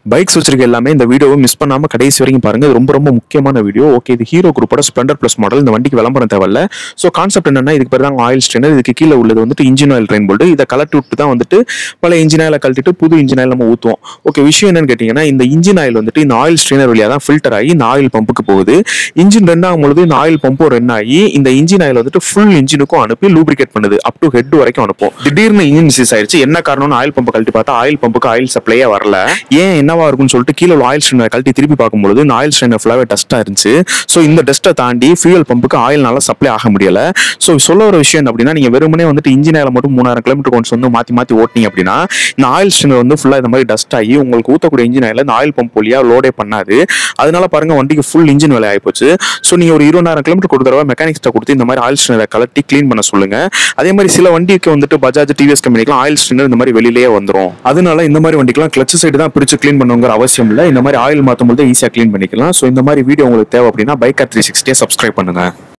bikes வச்சிருக்க எல்லாமே இந்த வீடியோவை மிஸ் பண்ணாம கடைசி வரைக்கும் பாருங்க இது ரொம்ப ரொம்ப முக்கியமான வீடியோ ஓகே இது ஹீரோ குரூப்போட ஸ்ப்ளெண்டர் பிளஸ் மாடல் இந்த வண்டிக்கு விளம்பரம் தேவையில்ல ஸோ கான்செப்ட் என்னன்னா இதுக்கு பேர் தான் ஆயில் ஸ்ட்ரெயினர் இதுக்கு கீழே உள்ளது வந்துட்டு இன்ஜின் ஆயில் ட்ரெயின் போல்டு இதை கலட்டி விட்டு தான் வந்துட்டு பல இன்ஜின் ஆயில கழட்டிட்டு புது இன்ஜின் ஆயில் நம்ம ஊற்றுவோம் ஓகே விஷயம் என்னன்னு கேட்டிங்கன்னா இந்த இன்ஜின் ஆயில் வந்துட்டு இந்த ஆயில் ஸ்ட்ரெயினர் வழியாக தான் ஃபில்டர் ஆகி இந்த ஆயில் பம்புக்கு போகுது இன்ஜின் ரன் ஆகும் பொழுது இந்த ஆயில் பம்பும் ரன் ஆகி இந்த இன்ஜின் ஆயில் வந்துட்டு ஃபுல் இன்ஜினுக்கும் அனுப்பி லூப்ரிகேட் பண்ணுது அப் டு ஹெட் வரைக்கும் அனுப்பும் திடீர்னு இன்ஜின் மிஸ் ஆயிருச்சு என்ன காரணம்னு ஆயில் பம்பை கழட்டி பார்த்தா ஆயில் பம்புக்கு ஆயில் சப்ளையே வரல ஏன் என்னவா இருக்கும்னு சொல்லிட்டு கீழே உள்ள ஆயில் ஸ்ட்ரெயினர் கழட்டி திருப்பி பார்க்கும்போது இந்த ஆயில் ஸ்ட்ரெயினர் ஃபுல்லாவே டஸ்டா இருந்துச்சு ஸோ இந்த டஸ்ட்டை தாண்டி ஃபியூயல் பம்புக்கு ஆயில்னால சப்ளை ஆக முடியல ஸோ சொல்ல ஒரு விஷயம் என்ன அப்படின்னா நீங்க வெறுமனே வந்துட்டு இன்ஜின் ஆயில் மட்டும் மூணாயிரம் கிலோமீட்டர் கொண்டு வந்து மாத்தி மாத்தி ஓட்டினீங்க அப்படின்னா இந்த ஆயில் ஸ்ட்ரெயினர் வந்து ஃபுல்லா இந்த மாதிரி டஸ்ட் ஆகி உங்களுக்கு ஊத்தக்கூடிய இன்ஜின் ஆயில் இந்த ஆயில் பம்ப் வழியா லோடே பண்ணாது அதனால பாருங்க வண்டிக்கு ஃபுல் இன்ஜின் வேலை ஆயிப்போச்சு ஸோ நீங்க ஒரு இருபதாயிரம் கிலோமீட்டர் கொடுத்த தடவை மெக்கானிக்ஸ்ட்டை கொடுத்து இந்த மாதிரி ஆயில் ஸ்ட்ரெயினரை கலட்டி க்ளீன் பண்ண சொல்லுங்க அதே மாதிரி சில வண்டிக்கு வந்துட்டு பஜாஜ் டிவிஎஸ் கம்பெனிக்கெல்லாம் ஆயில் ஸ்ட்ரெயினர் இந்த மாதிரி வெளியிலேயே வந்துரும் அதனால இந்த மாதிரி வண்டிக்கெல்லாம் கிளச் சைடு தான் பிரிச்சு க்ளீன் பண்ணுங்கிற அவசியம் இல்லை இந்த மாதிரி ஆயில் மாற்றும் போது ஈஸியாக க்ளீன் பண்ணிக்கலாம் ஸோ இந்த மாதிரி வீடியோ உங்களுக்கு தேவை அப்படின்னா பைக்கர் த்ரீ சிக்ஸ்டியை சப்ஸ்கிரைப் பண்ணுங்க